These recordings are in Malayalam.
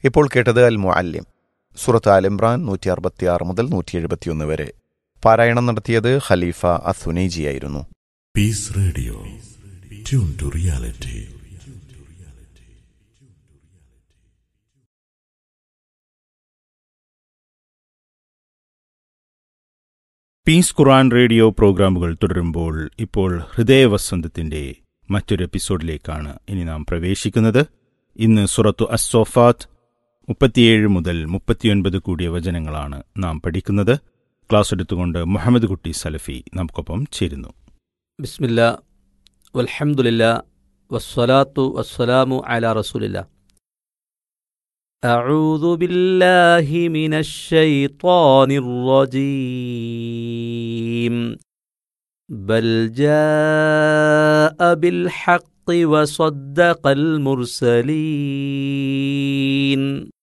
ഇപ്പോൾ കേട്ടത് അൽ മുഅല്ലിം സുറത്ത് ആൽ ഇമ്രാൻ നൂറ്റി അറുപത്തിയാറ് മുതൽ നൂറ്റി എഴുപത്തിയൊന്ന് വരെ പാരായണം നടത്തിയത് ഖലീഫ അസുനൈജിയായിരുന്നു Peace Radio. Tune to reality. Peace Quran radio പ്രോഗ്രാമുകൾ തുടരുമ്പോൾ ഇപ്പോൾ ഹൃദയവസന്തത്തിന്റെ മറ്റൊരു എപ്പിസോഡിലേക്കാണ് ഇനി നാം പ്രവേശിക്കുന്നത് ഇന്ന് സുറത്തു അസ്സോഫാത്ത് മുപ്പത്തിയേഴ് മുതൽ മുപ്പത്തിയൊൻപത് കൂടിയ വചനങ്ങളാണ് നാം പഠിക്കുന്നത് ക്ലാസ് എടുത്തുകൊണ്ട് മുഹമ്മദ് കുട്ടി സലഫി നമുക്കൊപ്പം ചേരുന്നു ബിസ്മില്ല വൽഹംദുലില്ല വസ്സലാത്തു വസ്സലാമു അല റസൂലില്ല أعوذ بالله من الشيطان الرجيم بل جاء بالحق وصدق المرسلين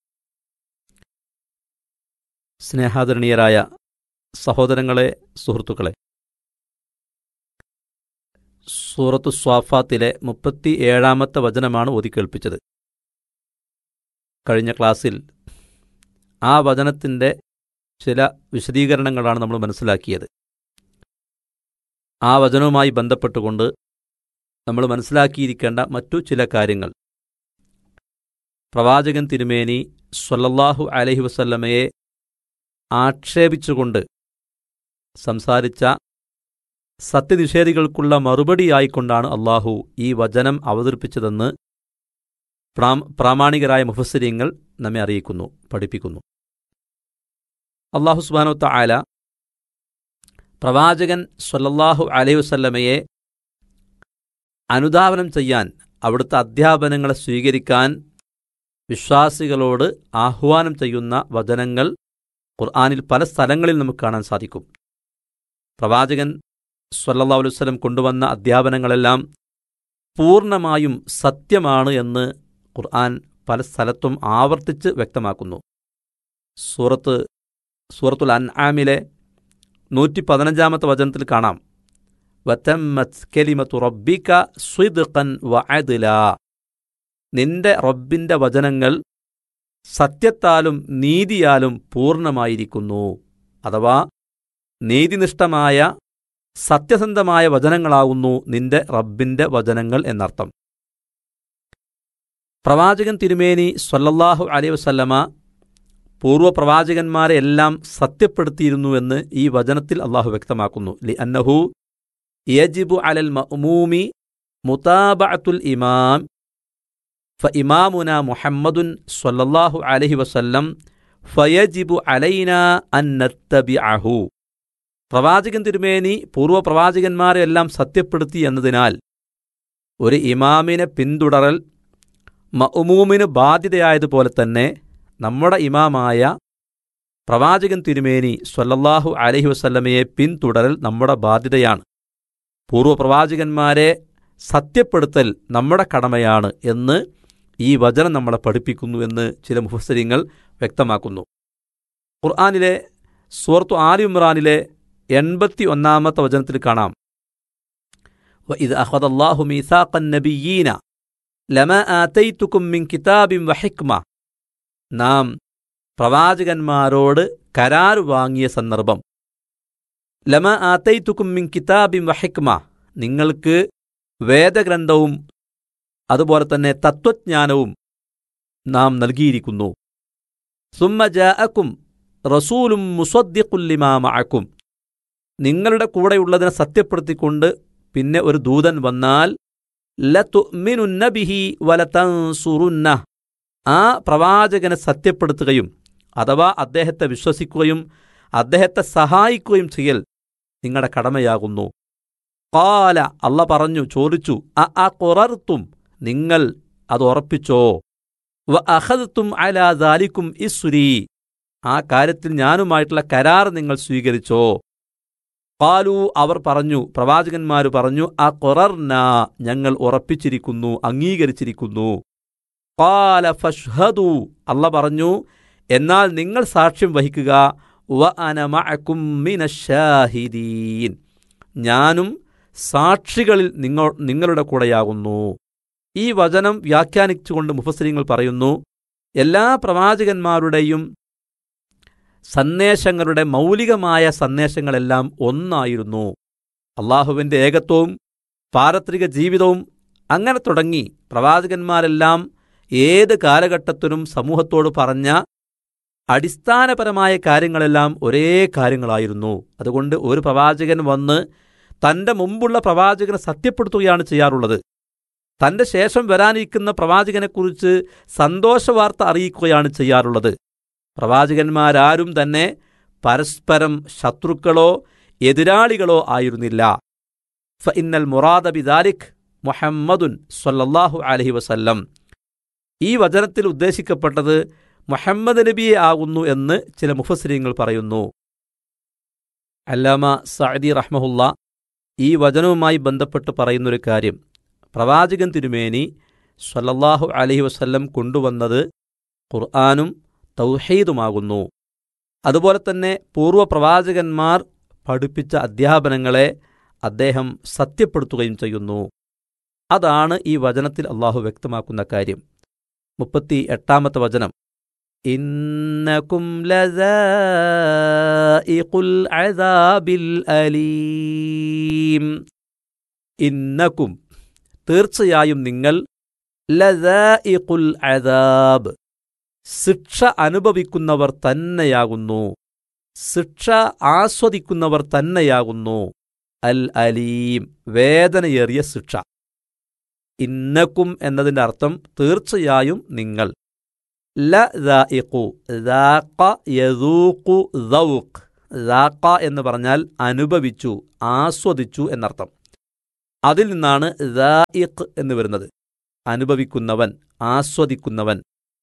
സ്നേഹാദരണീയരായ സഹോദരങ്ങളെ സുഹൃത്തുക്കളെ സൂറത്തു സ്വാഫാത്തിലെ മുപ്പത്തി ഏഴാമത്തെ വചനമാണ് ഓതിക്കേൾപ്പിച്ചത് കഴിഞ്ഞ ക്ലാസ്സിൽ ആ വചനത്തിൻ്റെ ചില വിശദീകരണങ്ങളാണ് നമ്മൾ മനസ്സിലാക്കിയത് ആ വചനവുമായി ബന്ധപ്പെട്ടുകൊണ്ട് നമ്മൾ മനസ്സിലാക്കിയിരിക്കേണ്ട മറ്റു ചില കാര്യങ്ങൾ പ്രവാചകൻ തിരുമേനി സ്വല്ലല്ലാഹു അലൈഹി വസല്ലമയെ ആക്ഷേപിച്ചുകൊണ്ട് സംസാരിച്ച സത്യനിഷേധികൾക്കുള്ള മറുപടിയായിക്കൊണ്ടാണ് അള്ളാഹു ഈ വചനം അവതരിപ്പിച്ചതെന്ന് പ്രാം- പ്രാമാണികരായ മുഫസ്സിരിങ്ങൾ നമ്മെ അറിയിക്കുന്നു പഠിപ്പിക്കുന്നു അള്ളാഹു സുബാനോ ആല പ്രവാചകൻ സ്വല്ലല്ലാഹു അലൈഹി വസല്ലമയെ അനുധാവനം ചെയ്യാൻ അവിടുത്തെ അധ്യാപനങ്ങളെ സ്വീകരിക്കാൻ വിശ്വാസികളോട് ആഹ്വാനം ചെയ്യുന്ന വചനങ്ങൾ ഖുർആാനിൽ പല സ്ഥലങ്ങളിൽ നമുക്ക് കാണാൻ സാധിക്കും പ്രവാചകൻ സ്വല്ലല്ലാഹു അലൈഹി വസല്ലം കൊണ്ടുവന്ന അധ്യാപനങ്ങളെല്ലാം പൂർണ്ണമായും സത്യമാണ് എന്ന് ഖുർആൻ പല സ്ഥലത്തും ആവർത്തിച്ച് വ്യക്തമാക്കുന്നു സൂറത്ത് സൂറത്തുൽ അൻആമിലെ നൂറ്റി പതിനഞ്ചാമത്തെ വചനത്തിൽ കാണാം വതമ്മത് കലിമത്തു റബ്ബിക സ്വിദ്ഖൻ വഅദ്ല നിന്റെ റബ്ബിന്റെ വചനങ്ങൾ സത്യത്താലും നീതിയാലും പൂർണ്ണമായിരിക്കുന്നു അഥവാ നീതിനിഷ്ഠമായ സത്യസന്ധമായ വചനങ്ങളാകുന്നു നിന്റെ റബ്ബിന്റെ വചനങ്ങൾ എന്നർത്ഥം പ്രവാചകൻ തിരുമേനി സ്വല്ലല്ലാഹു അലൈഹി വസല്ലമ പൂർവ്വ പ്രവാചകന്മാരെ എല്ലാം സത്യപ്പെടുത്തിയിരുന്നുവെന്ന് ഈ വചനത്തിൽ അള്ളാഹു വ്യക്തമാക്കുന്നു ലി അന്നഹു യജിബു അലൽ മഅ്മൂമി മുതാബഅത്തുൽ ഇമാം ഫഇമാമുന മുഹമ്മദുൻ സ്വല്ലല്ലാഹു അലൈഹി വസല്ലം ഫയജിബു അലൈന അൻ നത്തബിഅഹു പ്രവാചകൻ തിരുമേനി പൂർവ്വ പ്രവാചകന്മാരെ എല്ലാം സത്യപ്പെടുത്തി എന്നതിനാൽ ഒരു ഇമാമിനെ പിന്തുടരൽ മഅ്മൂമിന് ബാധ്യതയായതുപോലെ തന്നെ നമ്മുടെ ഇമാമായ പ്രവാചകൻ തിരുമേനി സ്വല്ലല്ലാഹു അലൈഹി വസല്ലമയെ പിന്തുടരൽ നമ്മുടെ ബാധ്യതയാണ് പൂർവ്വ പ്രവാചകന്മാരെ സത്യപ്പെടുത്തൽ നമ്മുടെ കടമയാണ് എന്ന് ഈ വചനം നമ്മളെ പഠിപ്പിക്കുന്നു എന്ന് ചില മുഫസരിങ്ങൾ വ്യക്തമാക്കുന്നു ഖുർആാനിലെ സൂറത്തു ആലി ഇമ്രാനിലെ എൺപത്തി ഒന്നാമത്തെ വചനത്തിൽ കാണാം وإذ أخذ الله ميثاق النبيين لما آتيتكم من كتاب وحكمة നാം പ്രവാചകന്മാരോട് കരാർ വാങ്ങിയ സന്ദർഭം ലമ ആത്തൈത്തുക്കും മിൻ കിതാബിം വഹിക്മ നിങ്ങൾക്ക് വേദഗ്രന്ഥവും അതുപോലെ തന്നെ തത്വജ്ഞാനവും നാം നൽകിയിരിക്കുന്നു സുമ്മ ജാഅക്കും റസൂലും മുസദ്ദിഖുല്ലിമാമഅക്കും നിങ്ങളുടെ കൂടെയുള്ളതിനെ സത്യപ്പെടുത്തിക്കൊണ്ട് പിന്നെ ഒരു ദൂതൻ വന്നാൽ ലതുഅ്മിനുന്ന ബിഹി വലതൻസുറുന്ന ആ പ്രവാചകനെ സത്യപ്പെടുത്തുകയും അഥവാ അദ്ദേഹത്തെ വിശ്വസിക്കുകയും അദ്ദേഹത്തെ സഹായിക്കുകയും ചെയ്യൽ നിങ്ങളുടെ കടമയാകുന്നു കാല അല്ല പറഞ്ഞു ചോദിച്ചു അ അ കുറർത്തും നിങ്ങൾ അത് ഉറപ്പിച്ചോ വ അഹദത്തും അലാ ദാലിക്കും ഇസുരി ആ കാര്യത്തിൽ ഞാനുമായിട്ടുള്ള കരാർ നിങ്ങൾ സ്വീകരിച്ചോ പാലു അവർ പറഞ്ഞു പ്രവാചകന്മാര് പറഞ്ഞു ആ കൊറർന ഞങ്ങൾ ഉറപ്പിച്ചിരിക്കുന്നു അംഗീകരിച്ചിരിക്കുന്നു പാല ഫഷ്ഹദു അല്ല പറഞ്ഞു എന്നാൽ നിങ്ങൾ സാക്ഷ്യം വഹിക്കുക വ അനമഅക്കും മിനശാഹിദീൻ ഞാനും സാക്ഷികളിൽ നിങ്ങൾ നിങ്ങളുടെ കൂടെയാകുന്നു ഈ വചനം വ്യാഖ്യാനിച്ചുകൊണ്ട് മുഫസരിങ്ങൾ പറയുന്നു എല്ലാ പ്രവാചകന്മാരുടെയും സന്ദേശങ്ങളുടെ മൗലികമായ സന്ദേശങ്ങളെല്ലാം ഒന്നായിരുന്നു അള്ളാഹുവിൻ്റെ ഏകത്വവും പാരത്രിക ജീവിതവും അങ്ങനെ തുടങ്ങി പ്രവാചകന്മാരെല്ലാം ഏത് കാലഘട്ടത്തിനും സമൂഹത്തോട് പറഞ്ഞ അടിസ്ഥാനപരമായ കാര്യങ്ങളെല്ലാം ഒരേ കാര്യങ്ങളായിരുന്നു അതുകൊണ്ട് ഒരു പ്രവാചകൻ വന്ന് തൻ്റെ മുമ്പുള്ള പ്രവാചകനെ സത്യപ്പെടുത്തുകയാണ് ചെയ്യാറുള്ളത് തൻ്റെ ശേഷം വരാനിരിക്കുന്ന പ്രവാചകനെക്കുറിച്ച് സന്തോഷവാർത്ത അറിയിക്കുകയാണ് ചെയ്യാറുള്ളത് പ്രവാചകന്മാരാരും തന്നെ പരസ്പരം ശത്രുക്കളോ എതിരാളികളോ ആയിരുന്നില്ല ഫ ഇന്നൽ മുറാദ ബിദാലിഖ് മുഹമ്മദുൻ സല്ലല്ലാഹു അലഹി വസല്ലം ഈ വചനത്തിൽ ഉദ്ദേശിക്കപ്പെട്ടത് മുഹമ്മദ് നബിയെ ആകുന്നു എന്ന് ചില മുഫസ്രീങ്ങൾ പറയുന്നു അല്ലാമ സഅദി റഹ്മഹുല്ല ഈ വചനവുമായി ബന്ധപ്പെട്ട് പറയുന്നൊരു കാര്യം പ്രവാചകൻ തിരുമേനി സല്ലല്ലാഹു അലഹി വസല്ലം കൊണ്ടുവന്നത് ഖുർആാനും തൗഹീദുമാകുന്നു അതുപോലെ തന്നെ പൂർവ്വ പ്രവാചകന്മാർ പഠിപ്പിച്ച അധ്യാപനങ്ങളെ അദ്ദേഹം സത്യപ്പെടുത്തുകയും ചെയ്യുന്നു അതാണ് ഈ വചനത്തിൽ അള്ളാഹു വ്യക്തമാക്കുന്ന കാര്യം മുപ്പത്തി എട്ടാമത്തെ വചനം ഇന്നകും ലദാഇഖുൽ അദാബിൽ അലീം ഇന്നക്കും തീർച്ചയായും നിങ്ങൾ ലദാഇഖുൽ അദാബ് ശിക്ഷ അനുഭവിക്കുന്നവർ തന്നെയാകുന്നു ശിക്ഷ ആസ്വദിക്കുന്നവർ തന്നെയാകുന്നു അൽ അലീം വേദനയേറിയ ശിക്ഷ ഇന്നക്കും എന്നതിൻ്റെ അർത്ഥം തീർച്ചയായും നിങ്ങൾ ല ദാഇഖു ദാഖ യദൂഖു ദൗഖ് ദാഖ എന്ന് പറഞ്ഞാൽ അനുഭവിച്ചു ആസ്വദിച്ചു എന്നർത്ഥം അതിൽ നിന്നാണ് ദാഇഖ് എന്ന് വരുന്നത് അനുഭവിക്കുന്നവൻ ആസ്വദിക്കുന്നവൻ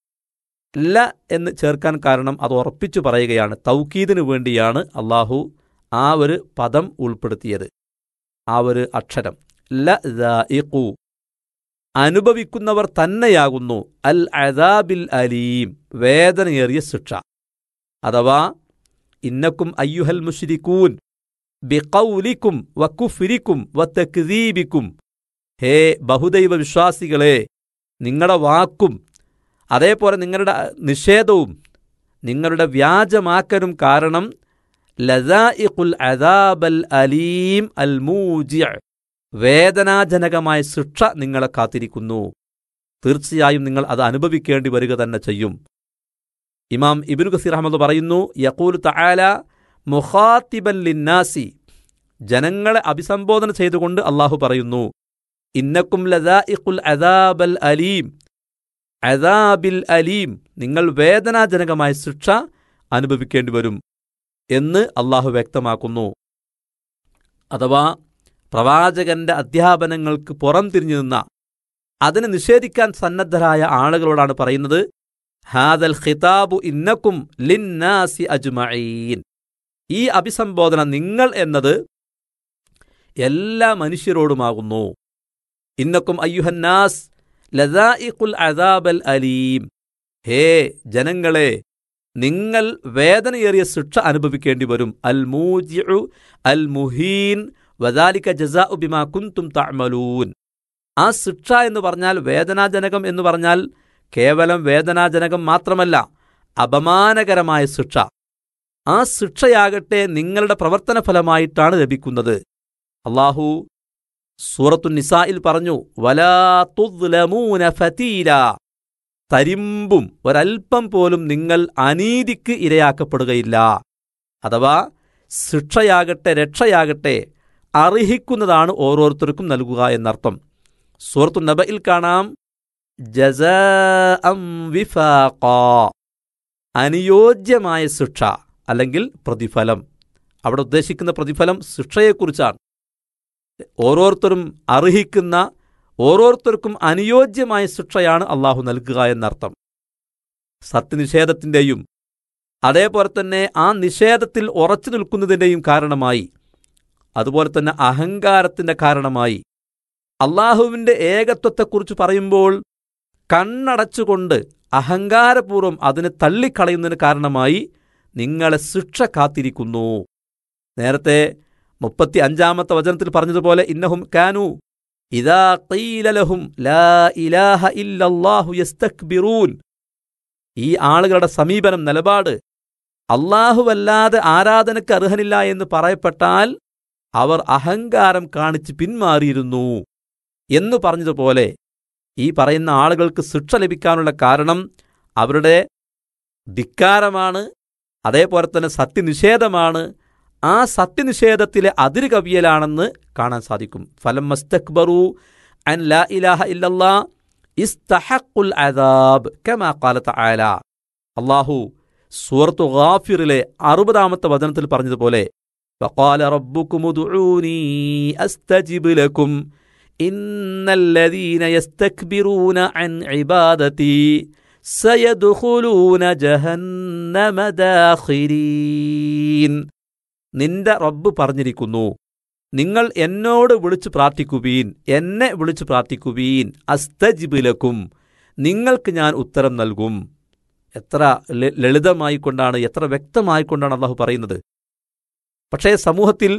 ല എന്ന് ചേർക്കാൻ കാരണം അത് ഉറപ്പിച്ചു പറയുകയാണ് തൗക്കീദിനു വേണ്ടിയാണ് അള്ളാഹു ആ ഒരു പദം ഉൾപ്പെടുത്തിയത് ആ ഒരു അക്ഷരം ല ദാഇഖു അനുഭവിക്കുന്നവർ തന്നെയാകുന്നു അൽ അദാബിൽ അലീം വേദനയേറിയ ശിക്ഷ അഥവാ ഇന്നക്കും അയ്യുഹൽ മുഷിരിക്കൂൻ ബിഖൗലിക്കും വക്കുഫിരിക്കും വത്തക്ദീബിക്കും ഹേ ബഹുദൈവ വിശ്വാസികളെ നിങ്ങളുടെ വാക്കും അതേപോലെ നിങ്ങളുടെ നിഷേധവും നിങ്ങളുടെ വ്യാജമാക്കലും കാരണം ലദാഇഖുൽ അദാബൽ അലീം അൽ മൂജി വേദനാജനകമായ ശിക്ഷ നിങ്ങളെ കാത്തിരിക്കുന്നു തീർച്ചയായും നിങ്ങൾ അത് അനുഭവിക്കേണ്ടി വരിക തന്നെ ചെയ്യും ഇമാം ഇബിനു കസീർ അഹമ്മദ് പറയുന്നു യക്കൂൽ തആല മുഖാത്തിബൻ ലിന്നാസി ജനങ്ങളെ അഭിസംബോധന ചെയ്തുകൊണ്ട് അള്ളാഹു പറയുന്നു ഇന്നക്കും ലദാഇഖുൽ അദാബൽ അലീം അദാബിൽ അലീം നിങ്ങൾ വേദനാജനകമായ ശിക്ഷ അനുഭവിക്കേണ്ടി വരും എന്ന് അള്ളാഹു വ്യക്തമാക്കുന്നു അഥവാ പ്രവാചകന്റെ അധ്യാപനങ്ങൾക്ക് പുറം തിരിഞ്ഞു നിന്ന അതിനെ നിഷേധിക്കാൻ സന്നദ്ധരായ ആളുകളോടാണ് പറയുന്നത് ഹാദൽ ഖിതാബു ഇന്നക്കും ലിന്നാസി അജ്മഈൻ ഈ അഭിസംബോധന നിങ്ങൾ എന്നത് എല്ലാ മനുഷ്യരോടുമാകുന്നു ഇന്നക്കും അയ്യുഹന്നാസ് ലദായിഖുൽ അദാബൽ അലീം ഹേ ജനങ്ങളെ നിങ്ങൾ വേദനയേറിയ ശിക്ഷ അനുഭവിക്കേണ്ടി വരും അൽ മൂജിഉ അൽ മുഹീൻ വദാലിക ജസാ ബിമാ കുന്തും തഅമലൂൻ ആ ശിക്ഷ എന്ന് പറഞ്ഞാൽ വേദനാജനകം എന്ന് പറഞ്ഞാൽ കേവലം വേദനാജനകം മാത്രമല്ല അപമാനകരമായ ശിക്ഷ ആ ശിക്ഷയാകട്ടെ നിങ്ങളുടെ പ്രവർത്തന ഫലമായിട്ടാണ് ലഭിക്കുന്നത് അള്ളാഹു സൂറത്തു നിസായിൽ പറഞ്ഞു വലാ തുദ്ലമൂന ഫതീല തരിമ്പും ഒരൽപ്പം പോലും നിങ്ങൾ അനീതിക്ക് ഇരയാക്കപ്പെടുകയില്ല അഥവാ ശിക്ഷയാകട്ടെ രക്ഷയാകട്ടെ അർഹിക്കുന്നതാണ് ഓരോരുത്തർക്കും നൽകുക എന്നർത്ഥം സൂറത്തു നബയിൽ കാണാം ജസാഅം വിഫാഖാ അനുയോജ്യമായ ശിക്ഷ അല്ലെങ്കിൽ പ്രതിഫലം അവിടെ ഉദ്ദേശിക്കുന്ന പ്രതിഫലം ശിക്ഷയെക്കുറിച്ചാണ് ഓരോരുത്തരും അർഹിക്കുന്ന ഓരോരുത്തർക്കും അനുയോജ്യമായ ശിക്ഷയാണ് അള്ളാഹു നൽകുക എന്നർത്ഥം സത്യനിഷേധത്തിൻ്റെയും അതേപോലെ തന്നെ ആ നിഷേധത്തിൽ ഉറച്ചു നിൽക്കുന്നതിൻ്റെയും കാരണമായി അതുപോലെ തന്നെ അഹങ്കാരത്തിൻ്റെ കാരണമായി അള്ളാഹുവിൻ്റെ ഏകത്വത്തെക്കുറിച്ച് പറയുമ്പോൾ കണ്ണടച്ചുകൊണ്ട് അഹങ്കാരപൂർവ്വം അതിനെ തള്ളിക്കളയുന്നതിന് കാരണമായി നിങ്ങളെ ശിക്ഷ കാത്തിരിക്കുന്നു നേരത്തെ മുപ്പത്തി അഞ്ചാമത്തെ വചനത്തിൽ പറഞ്ഞതുപോലെ ഇന്നഹും കാനു ഇതാ ഖീലലഹും ലാ ഇലാഹ ഇല്ലല്ലാഹു യസ്തക്ബിറൂൻ ഈ ആളുകളുടെ സമീപനം നിലപാട് അള്ളാഹുവല്ലാതെ ആരാധനയ്ക്ക് അർഹനില്ല എന്ന് പറയപ്പെട്ടാൽ അവർ അഹങ്കാരം കാണിച്ച് പിന്മാറിയിരുന്നു എന്ന് പറഞ്ഞതുപോലെ ഈ പറയുന്ന ആളുകൾക്ക് ശിക്ഷ ലഭിക്കാനുള്ള കാരണം അവരുടെ ധിക്കാരമാണ് അതേപോലെ തന്നെ സത്യനിഷേധമാണ് ആ സത്യനിഷേധത്തിലെ അതിര് കവിയലാണെന്ന് കാണാൻ സാധിക്കും ഫലം മസ്തക്ബറു അൻ ലാ ഇലാഹ ഇല്ലല്ലാ ഇസ്തഹഖുൽ അദാബ് കമാ ഖാല തആല അല്ലാഹു സൂറത്തു ഗാഫിറിലെ അറുപതാമത്തെ വചനത്തിൽ പറഞ്ഞതുപോലെ فقال ربكم ادعوني أستجب لكم إن الذين يستكبرون عن عبادتي سيدخلون جهنم داخرين നിന്റെ റബ്ബ് പറഞ്ഞിരിക്കുന്നു നിങ്ങൾ എന്നോട് വിളിച്ചു പ്രാർത്ഥിക്കുവീൻ എന്നെ വിളിച്ചു പ്രാർത്ഥിക്കുവീൻ അസ്തജിബിലക്കും നിങ്ങൾക്ക് ഞാൻ ഉത്തരം നൽകും എത്ര ല- ലളിതമായിക്കൊണ്ടാണ് എത്ര വ്യക്തമായിക്കൊണ്ടാണ് അള്ളാഹു പറയുന്നത് പക്ഷേ സമൂഹത്തിൽ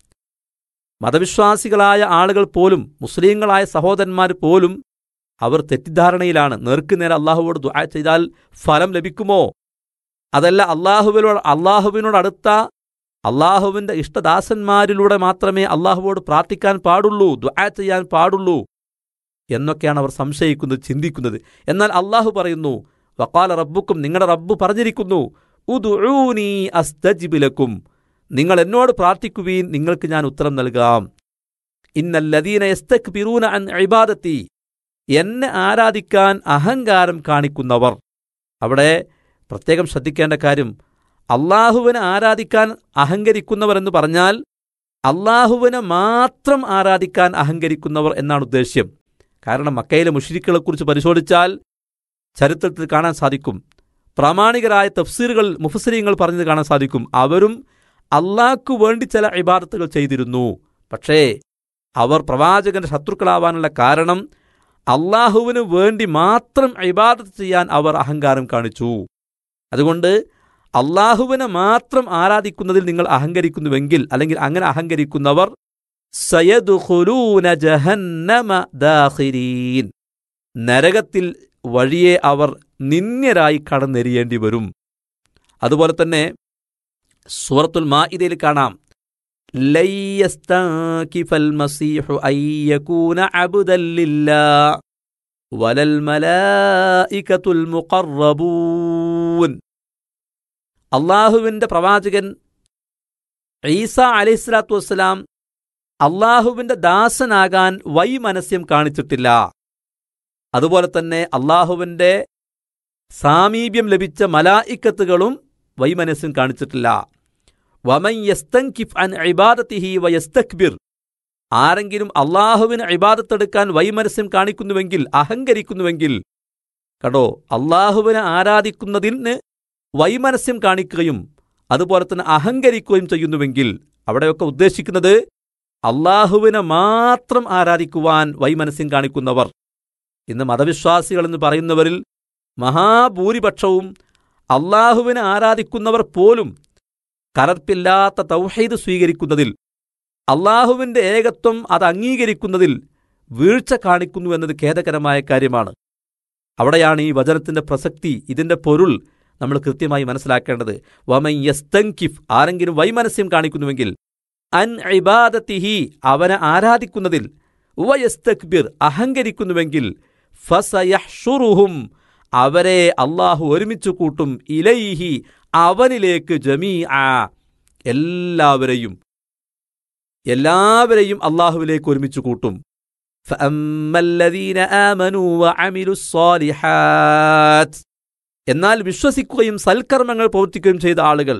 മതവിശ്വാസികളായ ആളുകൾ പോലും മുസ്ലിങ്ങളായ സഹോദരന്മാർ പോലും അവർ തെറ്റിദ്ധാരണയിലാണ് നേർക്കുനേരെ അള്ളാഹുവോട് ദുആ ചെയ്താൽ ഫലം ലഭിക്കുമോ അതല്ല അള്ളാഹുവിനോട് അള്ളാഹുവിനോട് അടുത്ത അള്ളാഹുവിന്റെ ഇഷ്ടദാസന്മാരിലൂടെ മാത്രമേ അള്ളാഹുവോട് പ്രാർത്ഥിക്കാൻ പാടുള്ളൂ ദുആ ചെയ്യാൻ പാടുള്ളൂ എന്നൊക്കെയാണ് അവർ സംശയിക്കുന്നത് ചിന്തിക്കുന്നത് എന്നാൽ അള്ളാഹു പറയുന്നു വക്കാല റബ്ബുക്കും നിങ്ങളുടെ റബ്ബ് പറഞ്ഞിരിക്കുന്നു ഉദുഊനി അസ്തജിബിലക്കും നിങ്ങൾ എന്നോട് പ്രാർത്ഥിക്കുവീൻ നിങ്ങൾക്ക് ഞാൻ ഉത്തരം നൽകാം ഇന്നല്ലദീന യസ്തക്ബിറൂന അൻ ഇബാദത്തി എന്നെ ആരാധിക്കാൻ അഹങ്കാരം കാണിക്കുന്നവർ അവിടെ പ്രത്യേകം ശ്രദ്ധിക്കേണ്ട കാര്യം അള്ളാഹുവിനെ ആരാധിക്കാൻ അഹങ്കരിക്കുന്നവർ എന്ന് പറഞ്ഞാൽ അള്ളാഹുവിനെ മാത്രം ആരാധിക്കാൻ അഹങ്കരിക്കുന്നവർ എന്നാണ് ഉദ്ദേശ്യം കാരണം മക്കയിലെ മുഷിരിക്കുകളെക്കുറിച്ച് പരിശോധിച്ചാൽ ചരിത്രത്തിൽ കാണാൻ സാധിക്കും പ്രാമാണികരായ തഫ്സീറുകൾ മുഫസരീങ്ങൾ പറഞ്ഞത് കാണാൻ സാധിക്കും അവരും അള്ളാഹ്ക്കു വേണ്ടി ചില ഇബാദത്തുകൾ ചെയ്തിരുന്നു പക്ഷേ അവർ പ്രവാചകന്റെ ശത്രുക്കളാവാനുള്ള കാരണം അള്ളാഹുവിന് വേണ്ടി മാത്രം ഇബാദത്ത് ചെയ്യാൻ അവർ അഹങ്കാരം കാണിച്ചു അതുകൊണ്ട് അള്ളാഹുവിനെ മാത്രം ആരാധിക്കുന്നതിൽ നിങ്ങൾ അഹങ്കരിക്കുന്നുവെങ്കിൽ അല്ലെങ്കിൽ അങ്ങനെ അഹങ്കരിക്കുന്നവർ സയദുഖുലൂന ജഹന്നമ ദാഖിരീൻ നരകത്തിൽ വഴിയെ അവർ നിന്ദ്യരായി കടന്നെരിയേണ്ടി വരും അതുപോലെ തന്നെ സൂറത്തുൽ മാഇദയിൽ കാണാം ലൻ യസ്തൻകിഫൽ മസീഹു അൻ യകൂന അബ്ദൻ ലില്ലാഹ് വലൽ മലായികത്തുൽ മുഖറബൂൻ അള്ളാഹുവിന്റെ പ്രവാചകൻ ഈസ അലൈഹിസ്ലാത്തു വസ്സലാം അള്ളാഹുവിന്റെ ദാസനാകാൻ വൈമനസ്യം കാണിച്ചിട്ടില്ല അതുപോലെ തന്നെ അള്ളാഹുവിന്റെ സാമീപ്യം ലഭിച്ച മലായിക്കത്തുകളും വൈമനസ്യം കാണിച്ചിട്ടില്ല വമൻ യസ്തൻകിഫ് അൻ ഇബാദത്തിഹി വയസ്തക്ബിർ ആരെങ്കിലും അള്ളാഹുവിന് ഇബാദത്തെടുക്കാൻ വൈമനസ്യം കാണിക്കുന്നുവെങ്കിൽ അഹങ്കരിക്കുന്നുവെങ്കിൽ കടോ അള്ളാഹുവിനെ ആരാധിക്കുന്നതിന് വൈമനസ്യം കാണിക്കുകയും അതുപോലെ തന്നെ അഹങ്കരിക്കുകയും ചെയ്യുന്നുവെങ്കിൽ അവിടെയൊക്കെ ഉദ്ദേശിക്കുന്നത് അള്ളാഹുവിനെ മാത്രം ആരാധിക്കുവാൻ വൈമനസ്യം കാണിക്കുന്നവർ ഇന്ന് മതവിശ്വാസികൾ എന്ന് പറയുന്നവരിൽ മഹാഭൂരിപക്ഷവും അള്ളാഹുവിനെ ആരാധിക്കുന്നവർ പോലും കലർപ്പില്ലാത്ത തൗഹീദ് സ്വീകരിക്കുന്നതിൽ അള്ളാഹുവിന്റെ ഏകത്വം അത് അംഗീകരിക്കുന്നതിൽ വീഴ്ച കാണിക്കുന്നു എന്നത് ഖേദകരമായ കാര്യമാണ് അവിടെയാണ് ഈ വചനത്തിന്റെ പ്രസക്തി ഇതിന്റെ പൊരുൾ നമ്മൾ കൃത്യമായി മനസ്സിലാക്കേണ്ടത് വമൻ യസ്തങ്കിഫ് ആരെങ്കിലും വൈമനസ്യം കാണിക്കുന്നുവെങ്കിൽ അൻ ഇബാദത്തിഹി അവനെ ആരാധിക്കുന്നതിൽ വയസ്തക്ബിർ അഹങ്കരിക്കുന്നുവെങ്കിൽ ഫസയഹ്ഷുറുഹും അവരെ അള്ളാഹു ഒരുമിച്ച് കൂട്ടും ഇലൈഹി അവനിലേക്ക് ജമീ ആ എല്ലാവരെയും എല്ലാവരെയും അള്ളാഹുവിലേക്ക് ഒരുമിച്ച് കൂട്ടും فأما الذين آمنوا وعملوا الصالحات എന്നാൽ വിശ്വസിക്കുകയും സൽക്കർമ്മങ്ങൾ പ്രവർത്തിക്കുകയും ചെയ്ത ആളുകൾ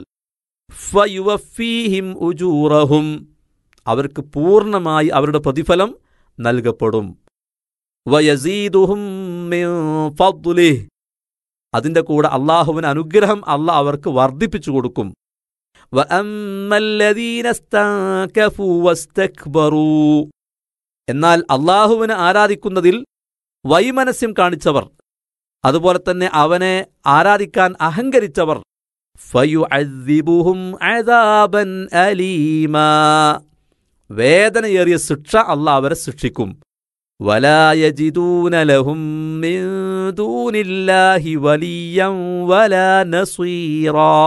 ഫയുവഫീഹിം ഉജൂറഹും അവർക്ക് പൂർണ്ണമായി അവരുടെ പ്രതിഫലം നൽകപ്പെടും വയസീദുഹും മിൻ ഫദ്ലിഹ് അതിന്റെ കൂടെ അള്ളാഹുവിന് അനുഗ്രഹം അള്ളാഹ് അവർക്ക് വർദ്ധിപ്പിച്ചു കൊടുക്കും وأما الذين استنكفوا واستكبروا എന്നാൽ അള്ളാഹുവിനെ ആരാധിക്കുന്നതിൽ വൈമനസ്യം കാണിച്ചവർ അതുപോലെ തന്നെ അവനെ ആരാധിക്കാൻ അഹങ്കരിച്ചവർ ഫയുഅദ്ദിബുഹും അദാബൻ അലീമാ വേദനയേറിയ ശിക്ഷ അള്ളാഹ് അവരെ ശിക്ഷിക്കും ولا يجدون لهم من دون الله وليا ولا نصيرا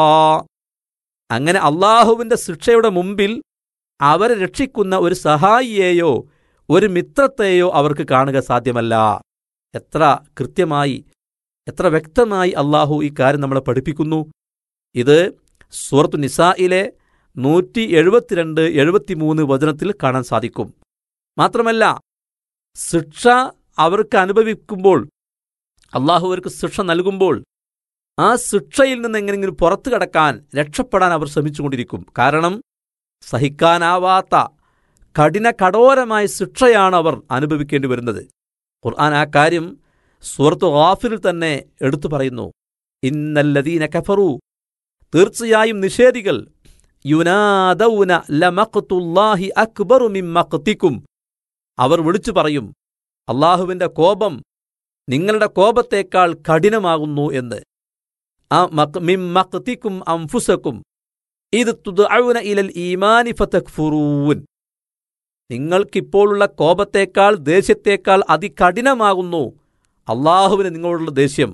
അങ്ങനെ അള്ളാഹുവിന്റെ ശിക്ഷയുടെ മുമ്പിൽ അവരെ രക്ഷിക്കുന്ന ഒരു സഹായിയെയോ ഒരു മിത്രത്തെയോ അവർക്ക് കാണുക സാധ്യമല്ല എത്ര കൃത്യമായി എത്ര വ്യക്തമായി അള്ളാഹു ഈ കാര്യം നമ്മളെ പഠിപ്പിക്കുന്നു ഇത് സൂറത്തു നിസായിലെ നൂറ്റി എഴുപത്തിരണ്ട് എഴുപത്തിമൂന്ന് വചനത്തിൽ കാണാൻ സാധിക്കും മാത്രമല്ല ശിക്ഷ അവർക്ക് അനുഭവിക്കുമ്പോൾ അള്ളാഹു അവർക്ക് ശിക്ഷ നൽകുമ്പോൾ ആ ശിക്ഷയിൽ നിന്ന് എങ്ങനെയെങ്കിലും പുറത്തു കടക്കാൻ രക്ഷപ്പെടാൻ അവർ ശ്രമിച്ചുകൊണ്ടിരിക്കും കാരണം സഹിക്കാനാവാത്ത കഠിന കഠോരമായ ശിക്ഷയാണ് അവർ അനുഭവിക്കേണ്ടി വരുന്നത് ഖുർആൻ ആ കാര്യം സൂറത്ത് ഗാഫിറിൽ തന്നെ എടുത്തു പറയുന്നു ഇന്നല്ലദീന കഫറു തീർച്ചയായും നിഷേധികൾ യുനാദൗന ലമഖ്തുല്ലാഹി അക്ബറു മിൻ മഖ്തിക്കും അവർ വിളിച്ചു പറയും അള്ളാഹുവിന്റെ കോപം നിങ്ങളുടെ കോപത്തേക്കാൾ കഠിനമാകുന്നു എന്ന് ആ മഖ്- മിൻ മഖ്തിക്കും അംഫുസക്കും ഇത് തുദ്ഔന ഇലൽ ഈമാനി ഫതക്ഫുറൂൻ നിങ്ങൾക്കിപ്പോഴുള്ള കോപത്തേക്കാൾ ദേഷ്യത്തേക്കാൾ അതികഠിനമാകുന്നു അള്ളാഹുവിന് നിങ്ങളോടുള്ള ദേഷ്യം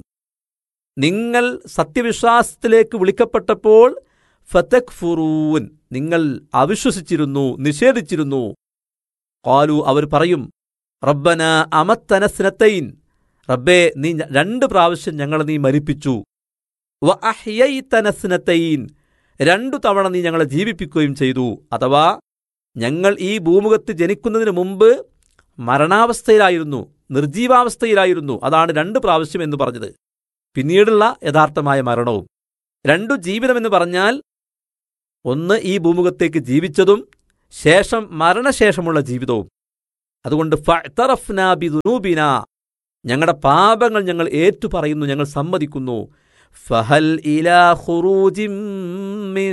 നിങ്ങൾ സത്യവിശ്വാസത്തിലേക്ക് വിളിക്കപ്പെട്ടപ്പോൾ ഫതക്ഫുറൂൻ നിങ്ങൾ അവിശ്വസിച്ചിരുന്നു നിഷേധിച്ചിരുന്നു കാലു അവർ പറയും റബ്ബന അമത്തനസ്നത്തൈൻ റബ്ബേ നീ ഞ- രണ്ട് പ്രാവശ്യം ഞങ്ങളെ നീ മരിപ്പിച്ചു വ അഹ്യൈതനസ്നത്തൈൻ രണ്ടു തവണ നീ ഞങ്ങളെ ജീവിപ്പിക്കുകയും ചെയ്തു അഥവാ ഞങ്ങൾ ഈ ഭൂമുഖത്ത് ജനിക്കുന്നതിന് മുമ്പ് മരണാവസ്ഥയിലായിരുന്നു നിർജീവാവസ്ഥയിലായിരുന്നു അതാണ് രണ്ട് പ്രാവശ്യം എന്ന് പറഞ്ഞത് പിന്നീടുള്ള യഥാർത്ഥമായ മരണവും രണ്ടു ജീവിതമെന്ന് പറഞ്ഞാൽ ഒന്ന് ഈ ഭൂമുഖത്തേക്ക് ജീവിച്ചതും ശേഷം മരണശേഷമുള്ള ജീവിതവും അതുകൊണ്ട് ഫഅ്തറഫ്നാ ബിദുനൂബിന ഞങ്ങളുടെ പാപങ്ങൾ ഞങ്ങൾ ഏറ്റുപറയുന്നു ഞങ്ങൾ സമ്മതിക്കുന്നു ഫഹൽ ഇലാ ഖുറൂജിം മിൻ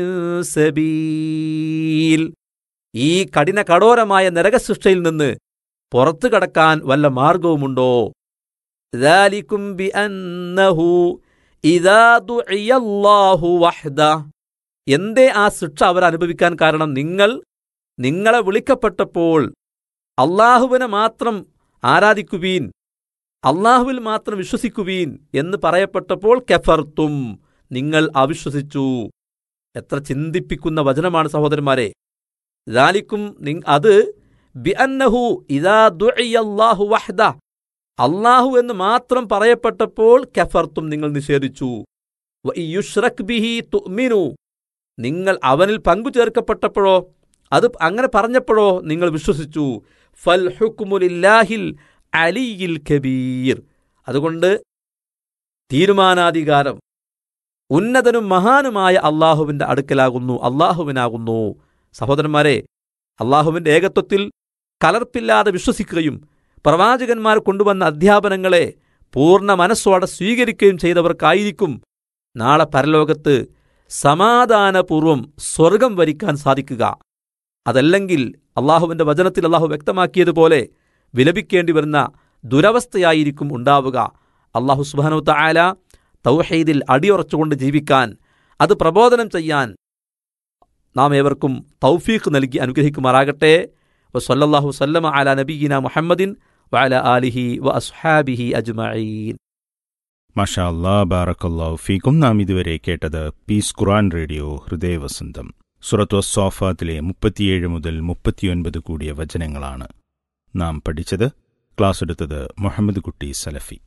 സബീൽ ഈ കഠിന കഠോരമായ നരകശിക്ഷയിൽ നിന്ന് പുറത്തു കടക്കാൻ വല്ല മാർഗവുമുണ്ടോ ذلكم بأنه إذا دعي الله وحده എന്തേ ആ ശിക്ഷ അവർ അനുഭവിക്കാൻ കാരണം നിങ്ങൾ നിങ്ങളെ വിളിക്കപ്പെട്ടപ്പോൾ അള്ളാഹുവിനെ മാത്രം ആരാധിക്കുവീൻ അള്ളാഹുവിൽ മാത്രം വിശ്വസിക്കുവീൻ എന്ന് പറയപ്പെട്ടപ്പോൾ കെഫർത്തും നിങ്ങൾ അവിശ്വസിച്ചു എത്ര ചിന്തിപ്പിക്കുന്ന വചനമാണ് സഹോദരന്മാരെ ദാലിക്കും നിങ് അത് ബിഅന്നഹു ഇദാ ദുഇയല്ലാഹു വഹ്ദ അള്ളാഹു എന്ന് മാത്രം പറയപ്പെട്ടപ്പോൾ കഫർത്തും നിങ്ങൾ നിഷേധിച്ചു വ ഇയുഷ്റക് ബിഹി തുഅ്മിനു നിങ്ങൾ അവനിൽ പങ്കു ചേർക്കപ്പെട്ടപ്പോഴോ അത് അങ്ങനെ പറഞ്ഞപ്പോഴോ നിങ്ങൾ വിശ്വസിച്ചു ഫൽ ഹുക്മുലില്ലാഹിൽ അലിയിൽ കബീർ അതുകൊണ്ട് തീരുമാനാധികാരം ഉന്നതനും മഹാനുമായ അള്ളാഹുവിന്റെ അടുക്കലാകുന്നു അള്ളാഹുവിനാകുന്നു സഹോദരന്മാരെ അള്ളാഹുവിന്റെ ഏകത്വത്തിൽ കലർപ്പില്ലാതെ വിശ്വസിക്കുകയും പ്രവാചകന്മാർ കൊണ്ടുവന്ന അധ്യാപനങ്ങളെ പൂർണ്ണ മനസ്സോടെ സ്വീകരിക്കുകയും ചെയ്തവർക്കായിരിക്കും നാളെ പരലോകത്ത് സമാധാനപൂർവം സ്വർഗം വരിക്കാൻ സാധിക്കുക അതല്ലെങ്കിൽ അള്ളാഹുവിന്റെ വചനത്തിൽ അള്ളാഹു വ്യക്തമാക്കിയതുപോലെ വിലപിക്കേണ്ടി വരുന്ന ദുരവസ്ഥയായിരിക്കും ഉണ്ടാവുക അള്ളാഹു സുബാനു തായാല തൗഹീദിൽ അടിയുറച്ചുകൊണ്ട് ജീവിക്കാൻ അത് പ്രബോധനം ചെയ്യാൻ നാം ഏവർക്കും തൗഫീഖ് നൽകി അനുഗ്രഹിക്കുമാറാകട്ടെ വസല്ലല്ലാഹു സല്ലമ അല നബീന മുഹമ്മദിൻ വഅല ആലിഹി വ അസ്ഹാബിഹി അജ്മഈൻ മഷാ അല്ലാ ബാറക്കല്ലാഹു ഫീക്കും നാം ഇതുവരെ കേട്ടത് പീസ് ഖുറാൻ റേഡിയോ ഹൃദയവസന്തം സുറത്തു സോഫാത്തിലെ മുപ്പത്തിയേഴ് മുതൽ മുപ്പത്തിയൊൻപത് കൂടിയ വചനങ്ങളാണ് നാം പഠിച്ചത് ക്ലാസ് എടുത്തത് മുഹമ്മദ് കുട്ടി സലഫി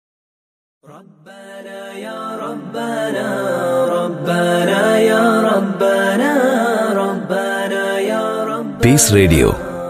പീസ് റേഡിയോ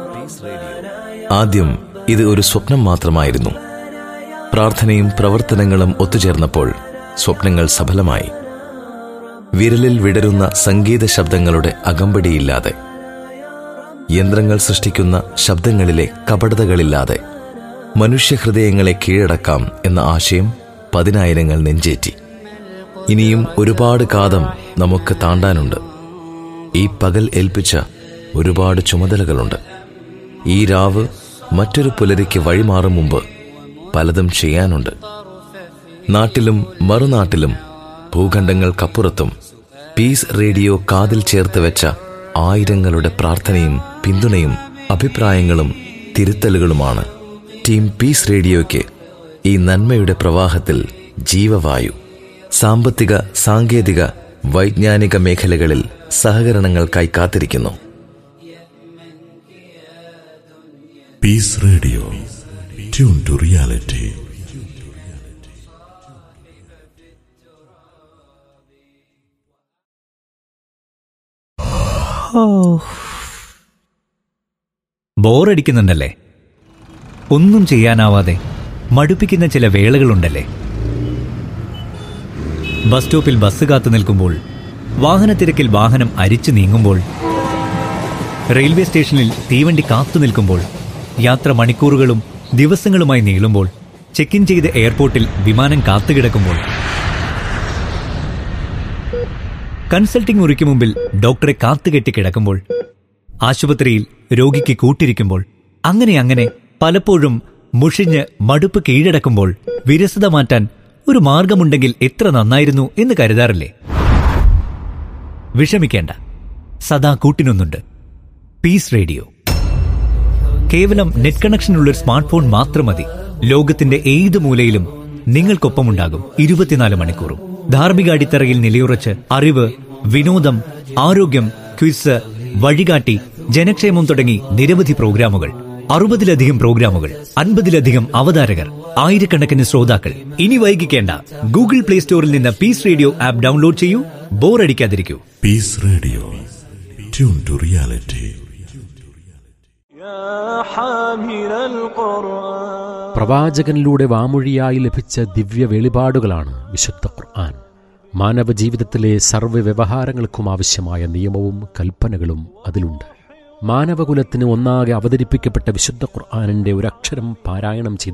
ആദ്യം ഇത് ഒരു സ്വപ്നം മാത്രമായിരുന്നു പ്രാർത്ഥനയും പ്രവർത്തനങ്ങളും ഒത്തുചേർന്നപ്പോൾ സ്വപ്നങ്ങൾ സഫലമായി വിരലിൽ വിടരുന്ന സംഗീത ശബ്ദങ്ങളുടെ അകമ്പടിയില്ലാതെ യന്ത്രങ്ങൾ സൃഷ്ടിക്കുന്ന ശബ്ദങ്ങളിലെ കപടതകളില്ലാതെ മനുഷ്യഹൃദയങ്ങളെ കീഴടക്കാം എന്ന ആശയം പതിനായിരങ്ങൾ നെഞ്ചേറ്റി ഇനിയും ഒരുപാട് കാതം നമുക്ക് താണ്ടാനുണ്ട് ഈ പകൽ ഏൽപ്പിച്ച ഒരുപാട് ചുമതലകളുണ്ട് ഈ രാവ് മറ്റൊരു പുലരിക്ക് വഴിമാറും മുമ്പ് പലതും ചെയ്യാനുണ്ട് നാട്ടിലും മറുനാട്ടിലും ഭൂഖണ്ഡങ്ങൾക്കപ്പുറത്തും പീസ് റേഡിയോ കാതിൽ ചേർത്ത് വെച്ച ആയിരങ്ങളുടെ പ്രാർത്ഥനയും പിന്തുണയും അഭിപ്രായങ്ങളും തിരുത്തലുകളുമാണ് ടീം പീസ് റേഡിയോയ്ക്ക് ഈ നന്മയുടെ പ്രവാഹത്തിൽ ജീവവായു സാമ്പത്തിക സാങ്കേതിക വൈജ്ഞാനിക മേഖലകളിൽ സഹകരണങ്ങൾക്കായി കാത്തിരിക്കുന്നു Peace Radio. Tune to reality. ബോറടിക്കുന്നുണ്ടല്ലേ ഒന്നും ചെയ്യാനാവാതെ മടുപ്പിക്കുന്ന ചില വേളകളുണ്ടല്ലേ ബസ് സ്റ്റോപ്പിൽ ബസ് കാത്തു നിൽക്കുമ്പോൾ വാഹനത്തിരക്കിൽ വാഹനം അരിച്ചു നീങ്ങുമ്പോൾ റെയിൽവേ സ്റ്റേഷനിൽ തീവണ്ടി കാത്തു നിൽക്കുമ്പോൾ യാത്ര മണിക്കൂറുകളും ദിവസങ്ങളുമായി നീളുമ്പോൾ ചെക്ക് ഇൻ ചെയ്ത് എയർപോർട്ടിൽ വിമാനം കാത്തുകിടക്കുമ്പോൾ കൺസൾട്ടിംഗ് മുറിക്ക് മുമ്പിൽ ഡോക്ടറെ കാത്തുകെട്ടി കിടക്കുമ്പോൾ ആശുപത്രിയിൽ രോഗിക്ക് കൂട്ടിരിക്കുമ്പോൾ അങ്ങനെ അങ്ങനെ പലപ്പോഴും മുഷിഞ്ഞ് മടുപ്പ് കീഴടക്കുമ്പോൾ വിരസത മാറ്റാൻ ഒരു മാർഗമുണ്ടെങ്കിൽ എത്ര നന്നായിരുന്നു എന്ന് കരുതാറില്ലേ വിഷമിക്കേണ്ട സദാ കൂട്ടിനൊന്നുണ്ട് പീസ് റേഡിയോ കേവലം നെറ്റ് കണക്ഷനുള്ള ഒരു സ്മാർട്ട് ഫോൺ മാത്രം മതി ലോകത്തിന്റെ ഏത് മൂലയിലും നിങ്ങൾക്കൊപ്പമുണ്ടാകും ഇരുപത്തിനാല് മണിക്കൂറും ധാർമ്മിക അടിത്തറയിൽ നിലയുറച്ച് അറിവ് വിനോദം ആരോഗ്യം ക്വിസ് വഴികാട്ടി ജനക്ഷേമം തുടങ്ങി നിരവധി പ്രോഗ്രാമുകൾ അറുപതിലധികം പ്രോഗ്രാമുകൾ അൻപതിലധികം അവതാരകർ ആയിരക്കണക്കിന് ശ്രോതാക്കൾ ഇനി വൈകിക്കേണ്ട ഗൂഗിൾ പ്ലേ സ്റ്റോറിൽ നിന്ന് പീസ് റേഡിയോ ആപ്പ് ഡൗൺലോഡ് ചെയ്യൂ ബോറടിക്കാതിരിക്കൂ Peace Radio. Tune to reality. പ്രവാചകനിലൂടെ വാമൊഴിയായി ലഭിച്ച ദിവ്യ വെളിപാടുകളാണ് വിശുദ്ധ ഖുർആൻ മാനവ ജീവിതത്തിലെ സർവ്വ വ്യവഹാരങ്ങൾക്കും ആവശ്യമായ നിയമവും കൽപ്പനകളും അതിലുണ്ട് മാനവകുലത്തിന് ഒന്നാകെ അവതരിപ്പിക്കപ്പെട്ട വിശുദ്ധ ഖുർആാനിൻ്റെ ഒരക്ഷരം പാരായണം ചെയ്ത്